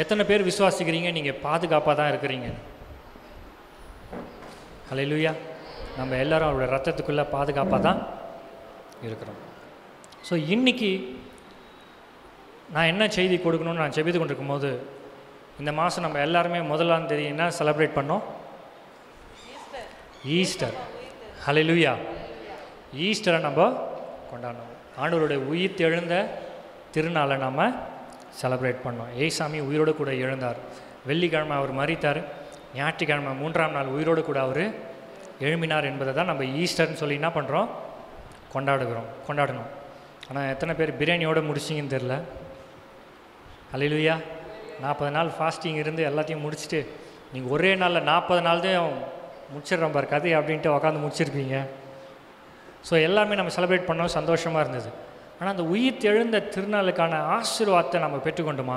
எத்தனை பேர் விசுவாசிக்கிறீங்க நீங்கள் பாதுகாப்பாக தான் இருக்கிறீங்க ஹalleluya நம்ம எல்லாரும் அவருடைய ரத்தத்துக்குள்ளே பாதுகாப்பாக தான் இருக்கிறோம் ஸோ இன்னைக்கு நான் என்ன செய்தி கொடுக்கணும்னு நான் செபித்து கொண்டிருக்கும் போது இந்த மாதம் நம்ம எல்லாருமே முதலாம் தேதி என்ன செலிப்ரேட் பண்ணோம் ஈஸ்டர் ஹalleluya ஈஸ்டரை நம்ம கொண்டாடணும் ஆண்டவருடைய உயிர் தெழுந்த திருநாளை நம்ம செலிப்ரேட் பண்ணோம் ஏசாமி உயிரோடு கூட எழுந்தார் வெள்ளிக்கிழமை அவர் மறித்தார் ஞாயிற்றுக்கிழமை மூன்றாம் நாள் உயிரோடு கூட அவர் எழும்பினார் என்பதை தான் நம்ம ஈஸ்டர்னு சொல்லி என்ன பண்ணுறோம் கொண்டாடுகிறோம் கொண்டாடணும் ஆனால் எத்தனை பேர் பிரியாணியோடு முடிச்சிங்கன்னு தெரில அல்லையா நாற்பது நாள் ஃபாஸ்டிங் இருந்து எல்லாத்தையும் முடிச்சுட்டு நீங்கள் ஒரே நாளில் நாற்பது நாள் தான் முடிச்சிடுறோம் பாரு கதை அப்படின்ட்டு உட்காந்து முடிச்சிருப்பீங்க ஸோ எல்லாமே நம்ம செலிப்ரேட் பண்ணோம் சந்தோஷமாக இருந்தது ஆனால் அந்த உயிர் தெழுந்த திருநாளுக்கான ஆசீர்வாதத்தை நம்ம பெற்றுக்கொண்டுமா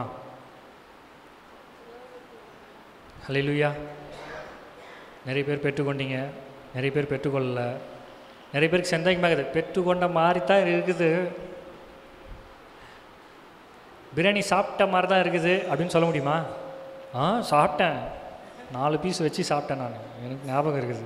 ஹalleluya நிறைய பேர் பெற்றுக்கொண்டீங்க நிறைய பேர் பெற்றுக்கொள்ளல நிறைய பேருக்கு சந்தேகமாக இருக்குது பெற்றுக்கொண்ட மாதிரி தான் இருக்குது பிரியாணி சாப்பிட்ட மாதிரி தான் இருக்குது அப்படின்னு சொல்ல முடியுமா ஆ சாப்பிட்டேன் நாலு பீஸ் வச்சு சாப்பிட்டேன் நான் எனக்கு ஞாபகம் இருக்குது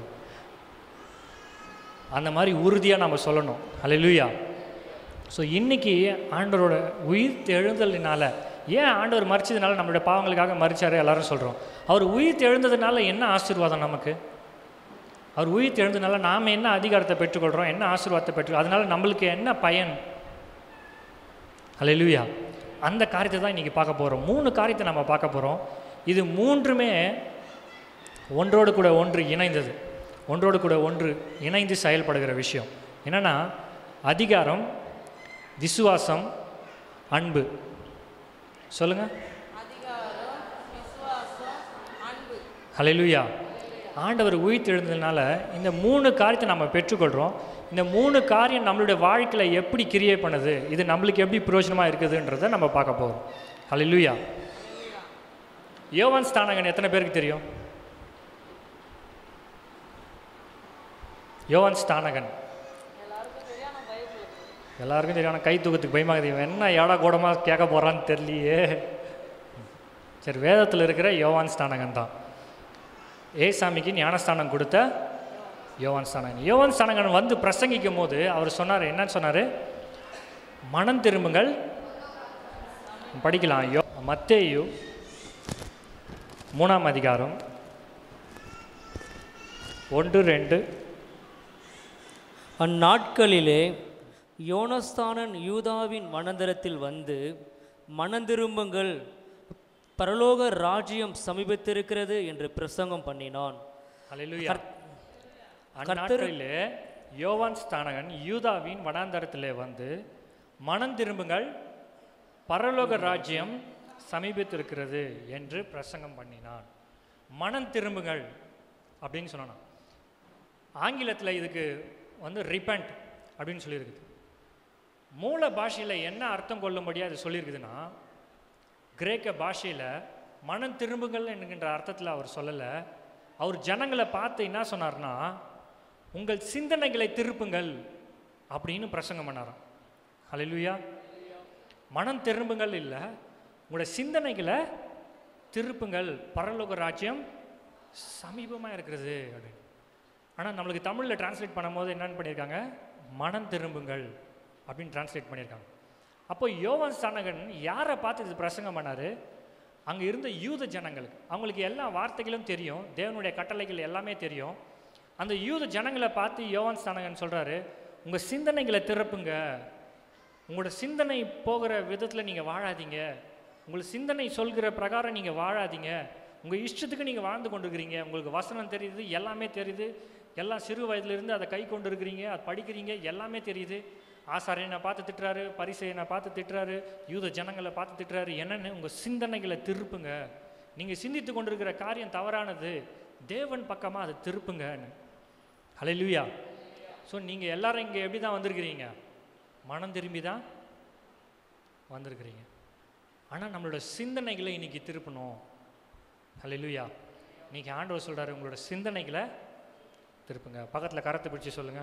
அந்த மாதிரி உறுதியாக நம்ம சொல்லணும் ஹalleluya ஸோ இன்றைக்கி ஆண்டவரோட உயிர் தெழுந்தலினால ஏன் ஆண்டவர் மறிச்சதுனால நம்மளுடைய பாவங்களுக்காக மறிச்சாரு எல்லாரும் சொல்கிறோம் அவர் உயிர் தெழுந்ததுனால என்ன ஆசீர்வாதம் நமக்கு அவர் உயிர் தெழுந்ததுனால நாம் என்ன அதிகாரத்தை பெற்றுக்கொள்கிறோம் என்ன ஆசீர்வாதத்தை பெற்று அதனால நம்மளுக்கு என்ன பயன் ஹalleluya அந்த காரியத்தை தான் இன்றைக்கி பார்க்க போகிறோம் மூணு காரியத்தை நம்ம பார்க்க போகிறோம் இது மூன்றுமே ஒன்றோடு கூட ஒன்று இணைந்தது ஒன்றோடு கூட ஒன்று இணைந்து செயல்படுகிற விஷயம் என்னென்னா அதிகாரம் விசுவாசம் அன்பு சொல்லுங்க ஹalleluya ஆண்டவர் உயிர்த்தெழுந்ததுனால இந்த மூணு காரியத்தை நம்ம பெற்றுக்கொள்கிறோம் இந்த மூணு காரியம் நம்மளுடைய வாழ்க்கையில் எப்படி கிரியே பண்ணுது இது நம்மளுக்கு எப்படி பிரயோஜனமாக இருக்குதுன்றதை நம்ம பார்க்க போகிறோம் ஹalleluya யோவான் ஸ்தானகன் எத்தனை பேருக்கு தெரியும் யோவான் ஸ்தானகன் எல்லாருக்கும் தெரியும் ஆனால் கை தூக்கத்துக்கு பயமாகுது இவன் என்ன ஏடா கூடமாக கேட்க போகிறான்னு தெரியலையே சரி வேதத்தில் இருக்கிற யோவான் ஸ்தானகன் தான் ஏசாமிக்கு ஞானஸ்தானம் கொடுத்த யோவான் ஸ்தானகன் யோவான் ஸ்தானகன் வந்து பிரசங்கிக்கும் போது அவர் சொன்னார் என்னன்னு சொன்னார் மனம் திரும்புங்கள் படிக்கலாம் யோ மத்தேயு மூணாம் அதிகாரம் ஒன்று ரெண்டு அந்நாட்களிலே யோனஸ்தானன் யூதாவின் வனந்தரத்தில் வந்து மனந்திரும்புங்கள் பரலோக ராஜ்யம் சமீபத்திருக்கிறது என்று பிரசங்கம் பண்ணினான் ஹalleluya அந்நாட்களிலே யோவான் ஸ்தானகன் யூதாவின் வனாந்தரத்திலே வந்து மனம் திரும்புங்கள் பரலோக ராஜ்யம் சமீபத்திருக்கிறது என்று பிரசங்கம் பண்ணினான் மனம் திரும்புங்கள் அப்படின்னு சொன்னான் ஆங்கிலத்தில் இதுக்கு வந்து ரிப்பண்ட் அப்படின்னு சொல்லியிருக்குது மூல பாஷையில் என்ன அர்த்தம் கொள்ளும்படியாக அது சொல்லியிருக்குதுன்னா கிரேக்க பாஷையில் மனம் திரும்புங்கள் என்கின்ற அர்த்தத்தில் அவர் சொல்லலை அவர் ஜனங்களை பார்த்து என்ன சொன்னார்னா உங்கள் சிந்தனைகளை திருப்புங்கள் அப்படின்னு பிரசங்கம் பண்ணாராம் ஹalleluya மனம் திரும்புங்கள் இல்லை உங்களோட சிந்தனைகளை திருப்புங்கள் பரலோக ராஜ்யம் சமீபமாக இருக்கிறது அப்படின்னு ஆனால் நம்மளுக்கு தமிழில் டிரான்ஸ்லேட் பண்ணும்போது என்னென்னு பண்ணியிருக்காங்க மனம் திரும்புங்கள் அப்படின்னு டிரான்ஸ்லேட் பண்ணியிருக்காங்க அப்போ யோவான் ஸ்தானகன் யாரை பார்த்து இது பிரசங்கம் பண்ணார் அங்கே இருந்த யூத ஜனங்களுக்கு அவங்களுக்கு எல்லா வார்த்தைகளும் தெரியும் தேவனுடைய கட்டளைகள் எல்லாமே தெரியும் அந்த யூத ஜனங்களை பார்த்து யோவான் ஸ்தானகன் சொல்கிறாரு உங்கள் சிந்தனைகளை திறப்புங்க உங்களோட சிந்தனை போகிற விதத்தில் நீங்கள் வாழாதீங்க உங்கள் சிந்தனை சொல்கிற பிரகாரம் நீங்கள் வாழாதீங்க உங்கள் இஷ்டத்துக்கு நீங்கள் வாழ்ந்து கொண்டிருக்கிறீங்க உங்களுக்கு வசனம் தெரியுது எல்லாமே தெரியுது எல்லாம் சிறு வயதிலிருந்து அதை கை கொண்டு இருக்கிறீங்க அதை படிக்கிறீங்க எல்லாமே தெரியுது ஆசாரியனை பார்த்து திட்டுறாரு பரிசையனை பார்த்து திட்டுறாரு யூத ஜனங்களை பார்த்து திட்டுறாரு என்னன்னு உங்கள் சிந்தனைகளை திருப்புங்க நீங்கள் சிந்தித்து கொண்டிருக்கிற காரியம் தவறானது தேவன் பக்கமாக அதை திருப்புங்கன்னு ஹalleluya ஸோ நீங்கள் எல்லாரும் இங்கே எப்படி தான் வந்திருக்கிறீங்க மனம் திரும்பி தான் வந்திருக்கிறீங்க ஆனால் நம்மளோட சிந்தனைகளை இன்னைக்கு திருப்பணும் ஹalleluya இன்னைக்கு ஆண்டவர் சொல்கிறாரு உங்களோட சிந்தனைகளை திருப்புங்க பக்கத்தில் கரத்தை பிடிச்சி சொல்லுங்க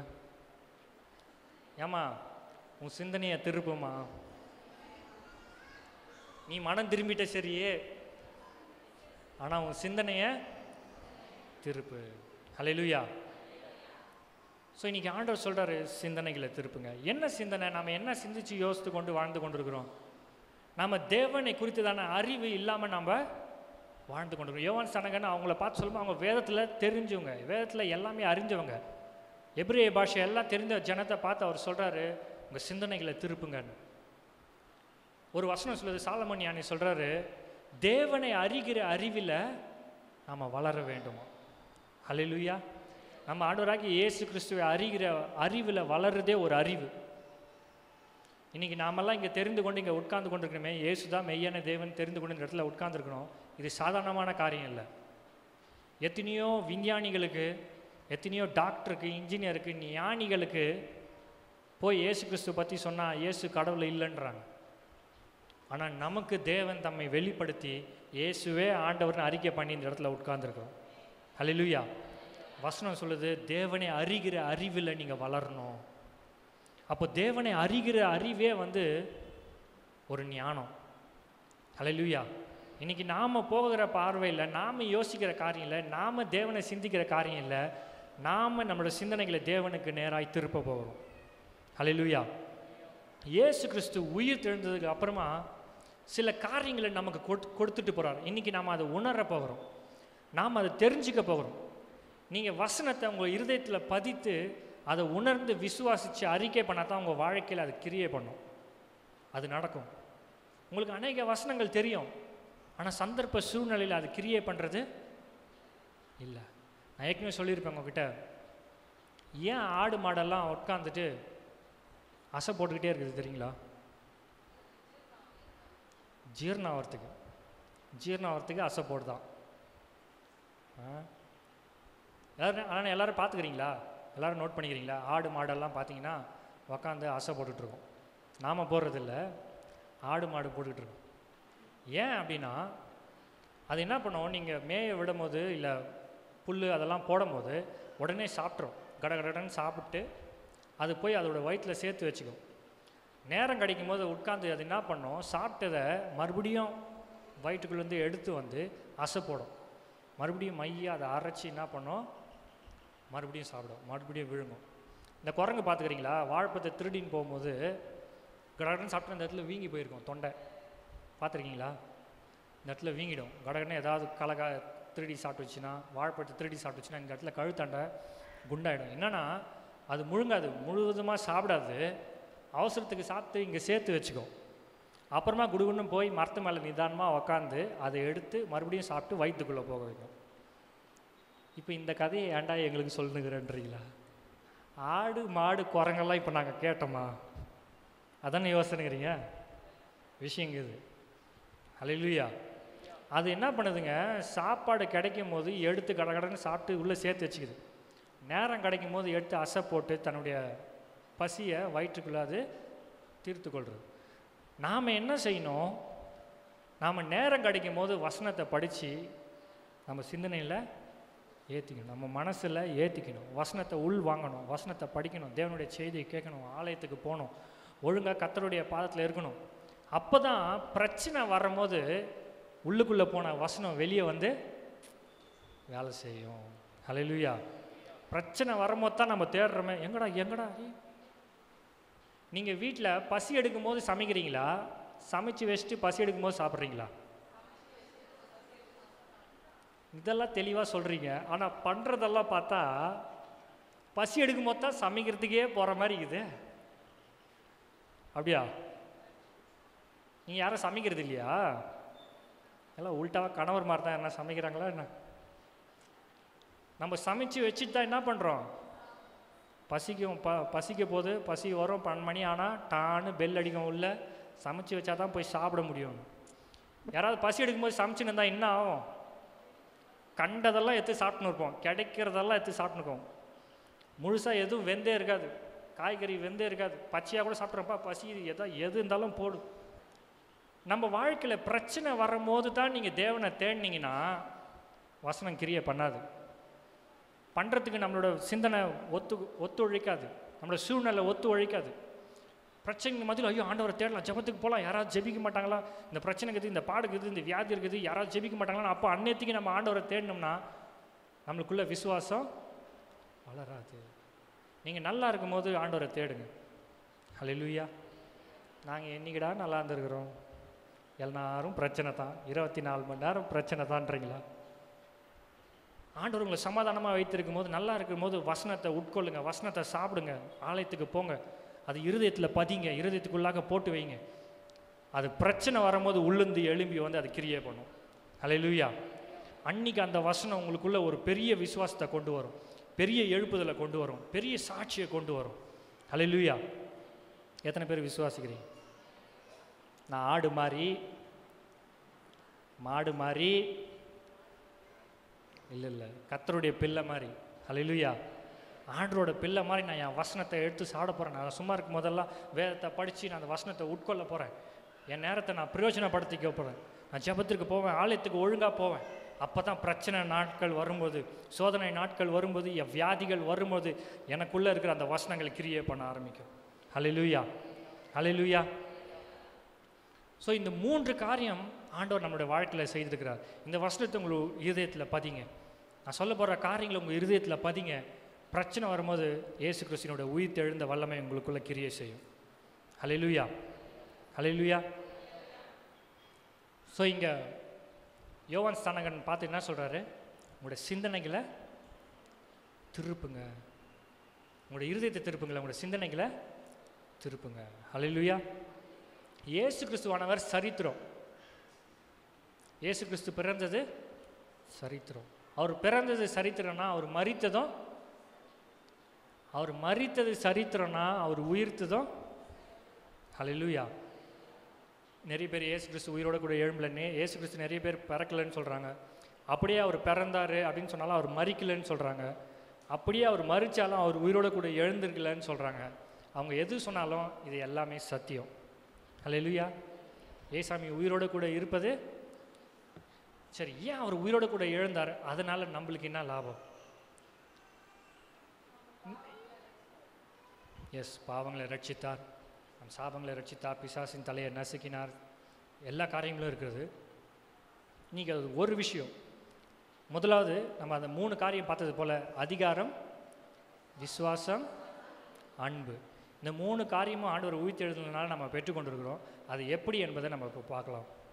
ஏம்மா உன் சிந்தனையை திருப்புமா நீ மனம் திரும்பிட்ட சரியே ஆனால் உன் சிந்தனையை திருப்பு ஹalleluya ஸோ இன்னைக்கு ஆண்டவர் சொல்றாரு சிந்தனைகளை திருப்புங்க என்ன சிந்தனை நாம என்ன சிந்திச்சு யோசித்து கொண்டு வாழ்ந்து கொண்டிருக்கிறோம் நாம தேவனை குறித்ததான அறிவு இல்லாமல் நம்ம வாழ்ந்து கொண்டிருக்கோம் யோவான் சனகன் அவங்கள பார்த்து சொல்லும்போது அவங்க வேதத்தில் தெரிஞ்சவங்க வேதத்தில் எல்லாமே அறிஞ்சவங்க எபிரேய பாஷை எல்லாம் தெரிஞ்ச ஜனத்தை பார்த்து அவர் சொல்றாரு உங்க சிந்தனைகளை திருப்புங்கன்னு ஒரு வசனம் சொல்லுது சாலமன் ஞானி சொல்றாரு தேவனை அறிகிற அறிவில் நாம வளர வேண்டுமா ஹalleluya நம்ம ஆண்டவராகி இயேசு கிறிஸ்துவை அறிகிற அறிவில் வளர்றதே ஒரு அறிவு இன்னைக்கு நாமெல்லாம் இங்கே தெரிந்து கொண்டு இங்கே உட்கார்ந்து கொண்டிருக்கிறோமே இயேசு தான் மெய்யான தேவன் தெரிந்து கொண்டு இந்த இடத்துல உட்கார்ந்துருக்கணும் இது சாதாரணமான காரியம் இல்லை எத்தனையோ விஞ்ஞானிகளுக்கு எத்தனையோ டாக்டருக்கு இன்ஜினியருக்கு ஞானிகளுக்கு போய் இயேசு கிறிஸ்து பற்றி சொன்னால் இயேசு கடவுள் இல்லைன்றாங்க ஆனால் நமக்கு தேவன் தம்மை வெளிப்படுத்தி இயேசுவே ஆண்டவர்னு அறிக்கை பண்ணி இந்த இடத்துல உட்கார்ந்துருக்கோம் ஹalleluya வசனம் சொல்லுது தேவனை அறிகிற அறிவில் நீங்கள் வளரணும் அப்போ தேவனை அறிகிற அறிவே வந்து ஒரு ஞானம் ஹalleluya இன்னைக்கு நாம் போகிற பார்வையில் நாம் யோசிக்கிற காரியம் இல்லை நாம் தேவனை சிந்திக்கிற காரியம் இல்லை நாம் நம்மளோட சிந்தனைகளை தேவனுக்கு நேராய் திருப்ப போகிறோம் ஹalleluya இயேசு கிறிஸ்து உயிர் தெழுந்ததுக்கு அப்புறமா சில காரியங்களை நமக்கு கொடு கொடுத்துட்டு போகிறார் இன்றைக்கி நாம் அதை உணர போகிறோம் நாம் அதை தெரிஞ்சுக்க போகிறோம் நீங்கள் வசனத்தை உங்கள் இருதயத்தில் பதித்து அதை உணர்ந்து விசுவாசித்து அறிக்கை பண்ணால் தான் உங்கள் வாழ்க்கையில் அது கிரியை பண்ணும் அது நடக்கும் உங்களுக்கு அநேக வசனங்கள் தெரியும் ஆனால் சந்தர்ப்ப சூழ்நிலையில் அது கிரியை பண்ணுறது இல்லை நான் ஏற்கனவே சொல்லியிருப்பேன் உங்ககிட்ட ஏன் ஆடு மாடெல்லாம் உட்காந்துட்டு அசை போட்டுக்கிட்டே இருக்குது தெரியுங்களா ஜீரணம் ஆகிறதுக்கு ஜீரணம் ஆகிறதுக்கு அசை போடுதான் ஆ எல்லாரும் ஆனால் எல்லாரும் பார்த்துக்கிறீங்களா எல்லாரும் நோட் பண்ணிக்கிறீங்களா ஆடு மாடெல்லாம் பார்த்தீங்கன்னா உக்காந்து அசை போட்டுட்ருக்கோம் நாம் போடுறதில்ல ஆடு மாடு போட்டுக்கிட்டு இருக்கோம் ஏன் அப்படின்னா அது என்ன பண்ணும் நீங்கள் மேய விடும்போது இல்லை புல் அதெல்லாம் போடும்போது உடனே சாப்பிட்ரும் கட கடன்னு சாப்பிட்டு அது போய் அதோட வயிற்றில் சேர்த்து வச்சுக்கும் நேரம் கிடைக்கும் போது உட்காந்து அது என்ன பண்ணும் சாப்பிட்டதை மறுபடியும் வயிற்றுக்குள்ளேருந்து எடுத்து வந்து அசை போடும் மறுபடியும் மைய அதை அரைச்சி என்ன பண்ணும் மறுபடியும் சாப்பிடும் மறுபடியும் விழுங்கும் இந்த குரங்கு பார்த்துக்கிறீங்களா வாழைப்பத்தை திருடின்னு போகும்போது கடகடன்னு சாப்பிட்டு அந்த இடத்துல வீங்கி போயிருக்கும் தொண்டை பார்த்துருக்கீங்களா இந்த இடத்துல வீங்கிடும் கடகடன்னு ஏதாவது கலகா திருடி சாப்பிட்டுச்சுன்னா வாழைப்பழத்தை திருடி சாப்பிட்டுச்சுன்னா இந்த இடத்துல கழுத்தாண்டை குண்டாயிடும் என்னன்னா அது முழுங்காது முழுவதுமாக சாப்பிடாது அவசரத்துக்கு சாப்பிட்டு இங்கே சேர்த்து வச்சுக்கும் அப்புறமா குடுகுன்னு போய் மரத்து மேலே நிதானமாக உக்காந்து அதை எடுத்து மறுபடியும் சாப்பிட்டு வயிற்றுக்குள்ளே போக வைக்கும் இப்போ இந்த கதையை ஏன்டா எங்களுக்கு சொல்லுங்கிறன்றீங்களா ஆடு மாடு குரங்கெல்லாம் இப்போ நாங்கள் கேட்டோமா அதானே யோசனைங்கிறீங்க விஷயங்க இது ஹalleluya அது என்ன பண்ணுதுங்க சாப்பாடு கிடைக்கும் போது எடுத்து கடகடன்னு சாப்பிட்டு உள்ளே சேர்த்து வச்சுக்குது நேரம் கிடைக்கும் போது எடுத்து அசை போட்டு தன்னுடைய பசியை வயிற்றுக்குள்ளே அது தீர்த்து கொள்கிறது நாம் என்ன செய்யணும் நாம் நேரம் கிடைக்கும் போது வசனத்தை படித்து நம்ம சிந்தனையில் ஏற்றிக்கணும் நம்ம மனசில் ஏற்றிக்கணும் வசனத்தை உள் வாங்கணும் வசனத்தை படிக்கணும் தேவனுடைய செய்தியை கேட்கணும் ஆலயத்துக்கு போகணும் ஒழுங்காக கத்தருடைய பாதத்தில் இருக்கணும் அப்போ தான் பிரச்சனை வரும்போது உள்ளுக்குள்ளே போன வசனம் வெளியே வந்து வேலை செய்யும் ஹalleluya பிரச்சனை வரும்போது தான் நம்ம தேடுறோமே எங்கடா எங்கடா நீங்கள் வீட்டில் பசி எடுக்கும்போது சமைக்கிறீங்களா சமைச்சு வச்சுட்டு பசி எடுக்கும்போது சாப்பிட்றீங்களா இதெல்லாம் தெளிவாக சொல்கிறீங்க ஆனால் பண்ணுறதெல்லாம் பார்த்தா பசி எடுக்கும்போது தான் சமைக்கிறதுக்கே போகிற மாதிரி இருக்குது அப்படியா நீங்கள் யாரும் சமைக்கிறது இல்லையா எல்லாம் உள்டாவாக கணவர் மாதிரி தான் என்ன சமைக்கிறாங்களா என்ன நம்ம சமைச்சு வச்சுட்டு தான் என்ன பண்ணுறோம் பசிக்கும் ப பசிக்க போது பசி வரும் பன்னெண்டு மணி ஆனால் டான்னு பெல் அடிக்கும் உள்ள சமைச்சு வச்சா தான் போய் சாப்பிட முடியும் யாராவது பசி எடுக்கும்போது சமைச்சுன்னு இருந்தால் என்ன ஆகும் கண்டதெல்லாம் எடுத்து சாப்பிட்டுன்னு இருப்போம் கிடைக்கிறதெல்லாம் எடுத்து சாப்பிட்டுருக்கோம் முழுசாக எதுவும் வெந்தே இருக்காது காய்கறி வெந்தே இருக்காது பச்சையாக கூட சாப்பிட்றப்பா பசி எதோ எது இருந்தாலும் போடு நம்ம வாழ்க்கையில் பிரச்சனை வரும்போது தான் நீங்கள் தேவனை தேடினீங்கன்னா வசனம் கிரியை பண்ணாது பண்ணுறதுக்கு நம்மளோட சிந்தனை ஒத்து ஒத்துழைக்காது நம்மளோட சூழ்நிலை ஒத்து ஒழிக்காது பிரச்சனை மத்தியில் ஐயோ ஆண்டவரை தேடலாம் ஜெபத்துக்கு போகலாம் யாராவது ஜெபிக்க மாட்டாங்களா இந்த பிரச்சனை இருக்குது இந்த பாடு இருக்குது இந்த வியாதி இருக்குது யாராவது ஜெபிக்க மாட்டாங்களா அப்போ அன்னையத்துக்கு நம்ம ஆண்டவரை தேடினோம்னா நம்மளுக்குள்ள விசுவாசம் வளராது நீங்கள் நல்லா இருக்கும்போது ஆண்டவரை தேடுங்க ஹalleluya நாங்கள் என்னைக்கிடா நல்லா இருந்திருக்கிறோம் எல்லாரும் பிரச்சனை தான் இருபத்தி நாலு மணி நேரம் பிரச்சனை தான்றீங்களா ஆண்டவர் உங்களை சமாதானமாக வைத்திருக்கும் போது நல்லா இருக்கும் போது வசனத்தை உட்கொள்ளுங்க வசனத்தை சாப்பிடுங்க ஆலயத்துக்கு போங்க அது இருதயத்தில் பதிங்க இருதயத்துக்குள்ளாக போட்டு வைங்க அது பிரச்சனை வரும்போது உள்ளுந்து எழும்பி வந்து அது கிரியே பண்ணும் ஹalleluya அன்னைக்கு அந்த வசனம் உங்களுக்குள்ள ஒரு பெரிய விசுவாசத்தை கொண்டு வரும் பெரிய எழுப்புதலை கொண்டு வரும் பெரிய சாட்சியை கொண்டு வரும் ஹalleluya எத்தனை பேர் விசுவாசிக்கிறீங்க நான் ஆடு மாதிரி மாடு மாதிரி இல்லை இல்லை கத்தருடைய பிள்ளை மாதிரி ஹalleluya ஆண்டரோட பிள்ளை மாதிரி நான் என் வசனத்தை எடுத்து சாட போகிறேன் நான் சும்மா இருக்கும் போதெல்லாம் வேதத்தை படித்து நான் அந்த வசனத்தை உட்கொள்ள போகிறேன் என் நேரத்தை நான் பிரயோஜனப்படுத்திக்க போகிறேன் நான் ஜெபத்திற்கு போவேன் ஆலயத்துக்கு ஒழுங்காக போவேன் அப்போ தான் பிரச்சனை நாட்கள் வரும்போது சோதனை நாட்கள் வரும்போது என் வியாதிகள் வரும்போது எனக்குள்ளே இருக்கிற அந்த வசனங்கள் கிரியே பண்ண ஆரம்பிக்கும் ஹalleluya ஹalleluya ஸோ இந்த மூன்று காரியம் ஆண்டவர் நம்மளுடைய வாழ்க்கையில் செய்திருக்கிறார் இந்த வசனத்தை உங்கள் இருதயத்தில் பதிங்க நான் சொல்ல போகிற காரியங்களை உங்கள் இருதயத்தில் பதிங்க பிரச்சனை வரும்போது இயேசு கிறிஸ்தினோட உயிர் தெழுந்த வல்லமை உங்களுக்குள்ள கிரியை செய்யும் ஹalleluya ஹalleluya ஸோ இங்கே யோவான் ஸ்தானகன் பார்த்து என்ன சொல்கிறாரு உங்களுடைய சிந்தனைகளை திருப்புங்க உங்களுடைய இருதயத்தை திருப்புங்களேன் உங்களுடைய சிந்தனைகளை திருப்புங்க ஹalleluya இயேசு கிறிஸ்துவானவர் சரித்திரம் இயேசு கிறிஸ்து பிறந்தது சரித்திரம் அவர் பிறந்தது சரித்திரம்னா அவர் மரித்ததும் அவர் மரித்தது சரித்திரம்னா அவர் உயிர்த்ததும் ஹalleluya நிறைய பேர் இயேசு கிறிஸ்து உயிரோட கூட எழும்பலன்னு இயேசு கிறிஸ்து நிறைய பேர் பிறக்கலன்னு சொல்கிறாங்க அப்படியே அவர் பிறந்தாரு அப்படின்னு சொன்னாலும் அவர் மறிக்கலன்னு சொல்கிறாங்க அப்படியே அவர் மறிச்சாலும் அவர் உயிரோட கூட எழுந்திருக்கலன்னு சொல்கிறாங்க அவங்க எது சொன்னாலும் இது எல்லாமே சத்தியம் ஹalleluya ஏசாமி உயிரோட கூட இருப்பது சரி ஏன் அவர் உயிரோட கூட எழுந்தார் அதனால நம்மளுக்கு என்ன லாபம் எஸ் பாவங்களை ரட்சித்தார் நம் சாபங்களை ரட்சித்தார் பிசாசின் தலையை நசுக்கினார் எல்லா காரியங்களும் இருக்கிறது நீங்கள் அது ஒரு விஷயம் முதலாவது நம்ம அந்த மூணு காரியம் பார்த்தது போல் அதிகாரம் விசுவாசம் அன்பு இந்த மூணு காரியமும் ஆண்டவர் உயிர்த்தெழுதுனால நம்ம பெற்றுக்கொண்டிருக்கிறோம் அது எப்படி என்பதை நம்ம இப்போ பார்க்கலாம்